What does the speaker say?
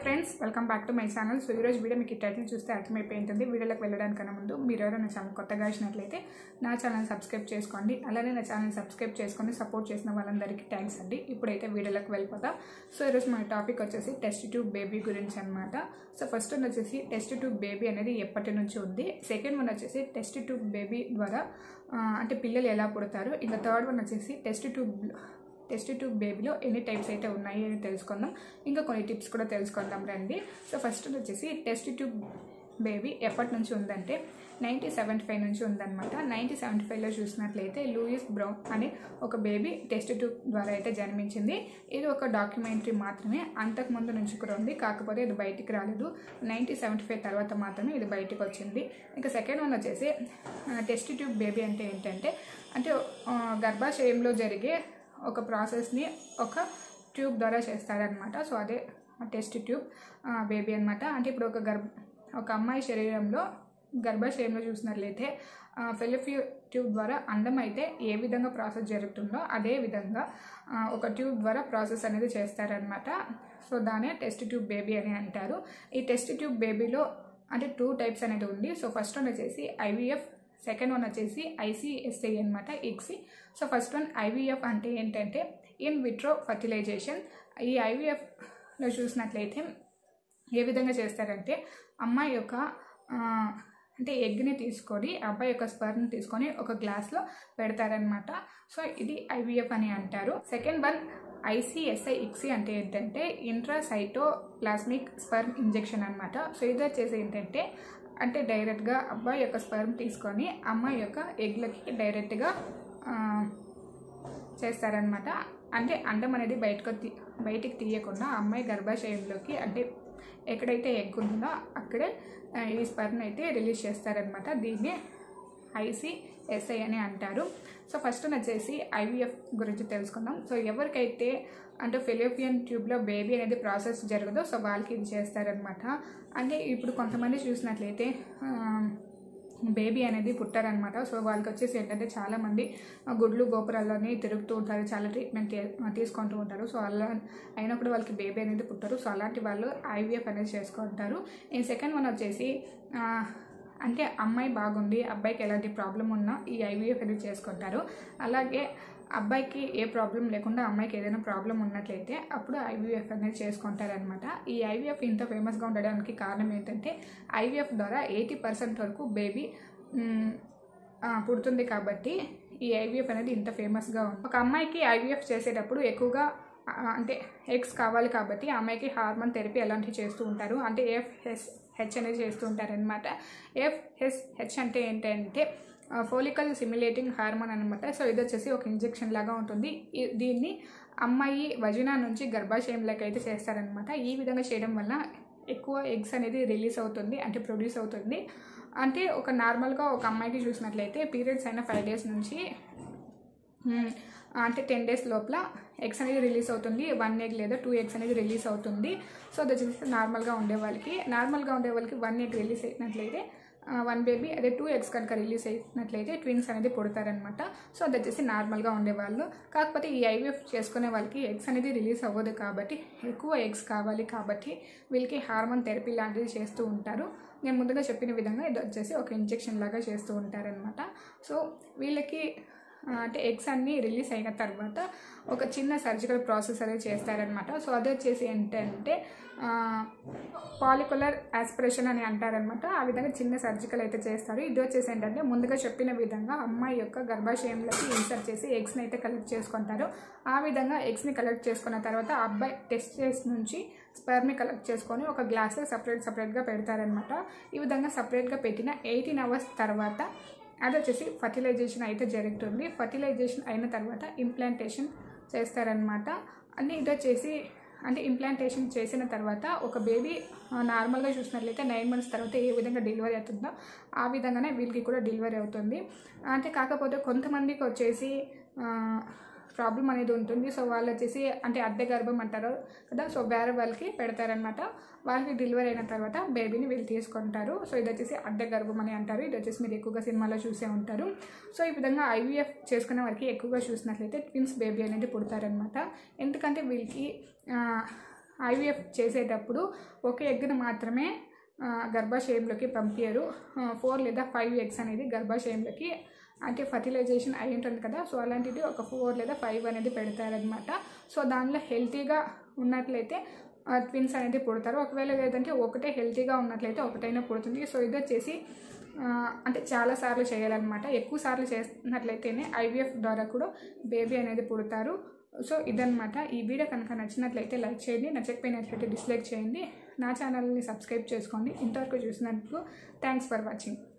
Friends welcome back to my channel so ఈరోజు video మీకు ఈ టైటిల్ చూస్తే అర్థమైపోయి ఉంటుంది వీడియోలోకి వెళ్ళడానికన్నా ముందు మీరు ఎవరైనా ఛానల్ కొత్తగా వచ్చినట్లయితే నా ఛానల్ సబ్స్క్రైబ్ చేసుకోండి అలానే నా ఛానల్ సబ్స్క్రైబ్ చేసుకొని సపోర్ట్ చేసిన వాళ్ళందరికీ థ్యాంక్స్ అండి ఇప్పుడైతే వీడియోలోకి వెళ్ళిపోతాం సో ఈరోజు మన టాపిక్ వచ్చేసి టెస్ట్ ట్యూబ్ బేబీ గురించి అనమాట సో ఫస్ట్ వన్ వచ్చేసి టెస్ట్ ట్యూబ్ బేబీ అనేది ఎప్పటి నుంచి ఉంది సెకండ్ వన్ వచ్చేసి టెస్ట్ ట్యూబ్ బేబీ ద్వారా ఆ, అంటే పిల్లలు ఎలా పుడతారు ఇంకా థర్డ్ వన్ వచ్చేసి టెస్ట్ ట్యూబ్ టెస్ట్ ట్యూబ్ బేబీలో ఎన్ని టైప్స్ అయితే ఉన్నాయి అని తెలుసుకుందాం ఇంకా కొన్ని టిప్స్ కూడా తెలుసుకుందాం రండి సో ఫస్ట్ వచ్చేసి టెస్ట్ ట్యూబ్ బేబీ ఎప్పటి నుంచి ఉందంటే నైన్టీన్ సెవెంటీ ఫైవ్ నుంచి ఉందన్నమాట నైన్టీన్ సెవెంటీ ఫైవ్లో చూసినట్లయితే లూయిస్ బ్రౌన్ అనే ఒక బేబీ టెస్ట్ ట్యూబ్ ద్వారా అయితే జన్మించింది ఇది ఒక డాక్యుమెంటరీ మాత్రమే అంతకుముందు నుంచి కూడా ఉంది కాకపోతే ఇది బయటికి రాలేదు నైన్టీన్ సెవెంటీ ఫైవ్ తర్వాత మాత్రమే ఇది బయటికి వచ్చింది ఇంకా సెకండ్ వన్ వచ్చేసి టెస్ట్ ట్యూబ్ బేబీ అంటే ఏంటంటే అంటే ఆ, గర్భాశయంలో జరిగే ఒక ప్రాసెస్ని ఒక ట్యూబ్ ద్వారా చేస్తారనమాట సో అదే టెస్ట్ ట్యూబ్ బేబీ అనమాట అంటే ఇప్పుడు ఒక గర్భ ఒక అమ్మాయి శరీరంలో గర్భాశయంలో చూసినట్లయితే ఫెలిఫ్యూ ట్యూబ్ ద్వారా అండం అయితే ఏ విధంగా ప్రాసెస్ జరుగుతుందో అదే విధంగా ఆ, ఒక ట్యూబ్ ద్వారా ప్రాసెస్ అనేది చేస్తారనమాట సో దానే టెస్ట్ ట్యూబ్ బేబీ అని అంటారు ఈ టెస్ట్ ట్యూబ్ బేబీలో అంటే టూ టైప్స్ అనేది ఉంది సో ఫస్ట్ వన్ వచ్చేసి ఐవీఎఫ్ సెకండ్ వన్ వచ్చేసి ఐసిఎస్ఐ అనమాట ICSI so first one IVF అంటే ఏంటంటే ఇన్ విట్రో ఫర్టిలైజేషన్ ఈ ఐవీఎఫ్లో చూసినట్లయితే ఏ విధంగా చేస్తారంటే అమ్మాయి యొక్క ఆ, అంటే ఎగ్ని తీసుకొని అబ్బాయి యొక్క స్పర్ని తీసుకొని ఒక గ్లాస్లో పెడతారనమాట సో ఇది ఐవీఎఫ్ అని అంటారు సెకండ్ వన్ ఐసిఎస్ఐ ఇక్సి అంటే ఏంటంటే ఇంట్రాసైటో ప్లాస్మిక్ స్పర్మ్ ఇంజెక్షన్ అనమాట సో ఇది వచ్చేసి ఏంటంటే అంటే డైరెక్ట్గా అబ్బాయి యొక్క స్పర్మ్ తీసుకొని అమ్మాయి యొక్క ఎగ్లకి డైరెక్ట్గా ఆ, చేస్తారనమాట అంటే అండం అనేది బయటకు తీ బయటికి తీయకుండా అమ్మాయి గర్భాశయంలోకి అంటే ఎక్కడైతే ఎగ్ ఉంటుందో అక్కడే ఆ, ఈ స్పర్మ్ అయితే రిలీజ్ చేస్తారనమాట దీన్ని ఐసిఎస్ఐ అని అంటారు సో ఫస్ట్ వచ్చేసి ఐవీఎఫ్ గురించి తెలుసుకుందాం సో ఎవరికైతే అంటే ఫిలిపియన్ ట్యూబ్లో బేబీ అనేది ప్రాసెస్ జరగదో సో వాళ్ళకి ఇది చేస్తారనమాట అంటే ఇప్పుడు కొంతమంది చూసినట్లయితే ఆ, బేబీ అనేది పుట్టారనమాట సో వాళ్ళకి వచ్చేసి ఏంటంటే చాలామంది ఆ, గుడ్లు గోపురాల్లోనే తిరుగుతూ ఉంటారు చాలా ట్రీట్మెంట్ తీ- తీసుకుంటూ ఉంటారు సో అలా అయినప్పుడు వాళ్ళకి బేబీ అనేది పుట్టారు సో అలాంటి వాళ్ళు ఐవీఎఫ్ అనేది చేసుకుంటారు ఈ సెకండ్ వన్ వచ్చేసి ఆ, అంటే అమ్మాయి బాగుంది అబ్బాయికి ఎలాంటి ప్రాబ్లం ఉన్నా ఈ ఐవీఎఫ్ అనేది చేసుకుంటారు అలాగే అబ్బాయికి ఏ ప్రాబ్లం లేకుండా అమ్మాయికి ఏదైనా ప్రాబ్లం ఉన్నట్లయితే అప్పుడు ఐవీఎఫ్ అనేది చేసుకుంటారనమాట ఈ ఐవీఎఫ్ ఇంత ఫేమస్గా ఉండడానికి కారణం ఏంటంటే ఐవీఎఫ్ ద్వారా ఎయిటీ పర్సెంట్ వరకు బేబీ పుడుతుంది కాబట్టి ఈ ఐవీఎఫ్ అనేది ఇంత ఫేమస్గా ఉంది ఒక అమ్మాయికి ఐవీఎఫ్ చేసేటప్పుడు ఎక్కువగా ఆ, అంటే ఎగ్స్ కావాలి కాబట్టి ఆ అమ్మాయికి హార్మోన్ థెరపీ అలాంటివి చేస్తూ ఉంటారు అంటే ఎఫ్ఎస్ హెచ్ అనేది చేస్తూ ఉంటారనమాట ఎఫ్ఎస్ హెచ్ అంటే ఏంటంటే ఫోలికల్ సిమ్యులేటింగ్ హార్మోన్ అనమాట సో ఇది వచ్చేసి ఒక ఇంజెక్షన్ లాగా ఉంటుంది ఈ- దీన్ని అమ్మాయి వజనా నుంచి గర్భాశయంలోకి అయితే చేస్తారనమాట ఈ విధంగా చేయడం వల్ల ఎక్కువ ఎగ్స్ అనేది రిలీజ్ అవుతుంది అంటే ప్రొడ్యూస్ అవుతుంది అంటే ఒక నార్మల్గా ఒక అమ్మాయికి చూసినట్లయితే పీరియడ్స్ అయిన ఫైవ్ డేస్ నుంచి మ్మ్. అంటే టెన్ డేస్ లోపల ఎగ్స్ అనేది రిలీజ్ అవుతుంది వన్ ఎగ్ లేదా టూ ఎగ్స్ అనేది రిలీజ్ అవుతుంది సో అది వచ్చేసి నార్మల్గా ఉండే వాళ్ళకి నార్మల్గా ఉండే వాళ్ళకి వన్ ఎగ్ రిలీజ్ అయినట్లయితే వన్ బేబీ అదే టూ ఎగ్స్ కనుక రిలీజ్ అయినట్లయితే ట్విన్స్ అనేది పుడతారనమాట సో అది వచ్చేసి నార్మల్గా ఉండేవాళ్ళు కాకపోతే ఈ ఐవీఎఫ్ చేసుకునే వాళ్ళకి ఎగ్స్ అనేది రిలీజ్ అవ్వదు కాబట్టి ఎక్కువ ఎగ్స్ కావాలి కాబట్టి వీళ్ళకి హార్మోన్ థెరపీ లాంటివి చేస్తూ ఉంటారు నేను ముందుగా చెప్పిన విధంగా ఇది వచ్చేసి ఒక ఇంజెక్షన్ లాగా చేస్తూ ఉంటారనమాట సో వీళ్ళకి ఆ, అంటే ఎగ్స్ అన్నీ రిలీజ్ అయిన తర్వాత ఒక చిన్న సర్జికల్ ప్రాసెస్ అనేది చేస్తారనమాట సో అది వచ్చేసి ఏంటంటే పాలికులర్ ఆస్పిరేషన్ అని అంటారనమాట ఆ విధంగా చిన్న సర్జికల్ అయితే చేస్తారు ఇది వచ్చేసి ఏంటంటే ముందుగా చెప్పిన విధంగా అమ్మాయి యొక్క గర్భాశయంలోకి ఇన్సర్ట్ చేసి ఎగ్స్ని అయితే కలెక్ట్ చేసుకుంటారు ఆ విధంగా ఎగ్స్ని కలెక్ట్ చేసుకున్న తర్వాత అబ్బాయి టెస్ట్ చేసి నుంచి స్పర్మ్ని కలెక్ట్ చేసుకొని ఒక గ్లాస్లో సపరేట్ సపరేట్గా పెడతారనమాట ఈ విధంగా సపరేట్గా పెట్టిన ఎయిటీన్ అవర్స్ తర్వాత అది వచ్చేసి ఫర్టిలైజేషన్ అయితే జరుగుతుంది ఫర్టిలైజేషన్ అయిన తర్వాత ఇంప్లాంటేషన్ చేస్తారనమాట అంటే ఇది వచ్చేసి అంటే ఇంప్లాంటేషన్ చేసిన తర్వాత ఒక బేబీ నార్మల్గా చూసినట్లయితే నైన్ మంత్స్ తర్వాత ఏ విధంగా డెలివరీ అవుతుందో ఆ విధంగానే వీళ్ళకి కూడా డెలివరీ అవుతుంది అంటే కాకపోతే కొంతమందికి వచ్చేసి ఆ, ప్రాబ్లం అనేది ఉంటుంది సో వాళ్ళు వచ్చేసి అంటే అద్దె గర్భం అంటారు కదా సో వేరే వాళ్ళకి పెడతారనమాట వాళ్ళకి డెలివరీ అయిన తర్వాత బేబీని వీళ్ళు తీసుకుంటారు సో ఇది వచ్చేసి అద్దె గర్భం అని అంటారు ఇది వచ్చేసి మీరు ఎక్కువగా సినిమాలో చూసే ఉంటారు సో ఈ విధంగా ఐవీఎఫ్ చేసుకునే వారికి ఎక్కువగా చూసినట్లయితే ట్విన్స్ బేబీ అనేది పుడతారనమాట ఎందుకంటే వీళ్ళకి ఆ, ఐవీఎఫ్ చేసేటప్పుడు ఒక ఎగ్ను మాత్రమే ఆ, గర్భాశయంలోకి పంపించరు ఫోర్ లేదా ఫైవ్ ఎగ్స్ అనేది గర్భాశయంలోకి అంటే ఫర్టిలైజేషన్ అయి ఉంటుంది కదా సో అలాంటిది ఒక ఫోర్ లేదా ఫైవ్ అనేది పెడతారనమాట సో దానిలో హెల్తీగా ఉన్నట్లయితే ట్విన్స్ అనేది పుడతారు ఒకవేళ లేదంటే ఒకటే హెల్తీగా ఉన్నట్లయితే ఒకటైనా పుడుతుంది సో ఇది వచ్చేసి ఆ, అంటే చాలా సార్లు చేయాలన్నమాట ఎక్కువ సార్లు చేసినట్లయితేనే ఐవీఎఫ్ ద్వారా కూడా బేబీ అనేది పుడతారు సో ఇదన్నమాట ఈ వీడియో కనుక నచ్చినట్లయితే లైక్ చేయండి నచ్చకపోయినట్లయితే డిస్లైక్ చేయండి నా ఛానల్ని సబ్స్క్రైబ్ చేసుకోండి ఇంతవరకు చూసినందుకు థ్యాంక్స్ ఫర్ వాచింగ్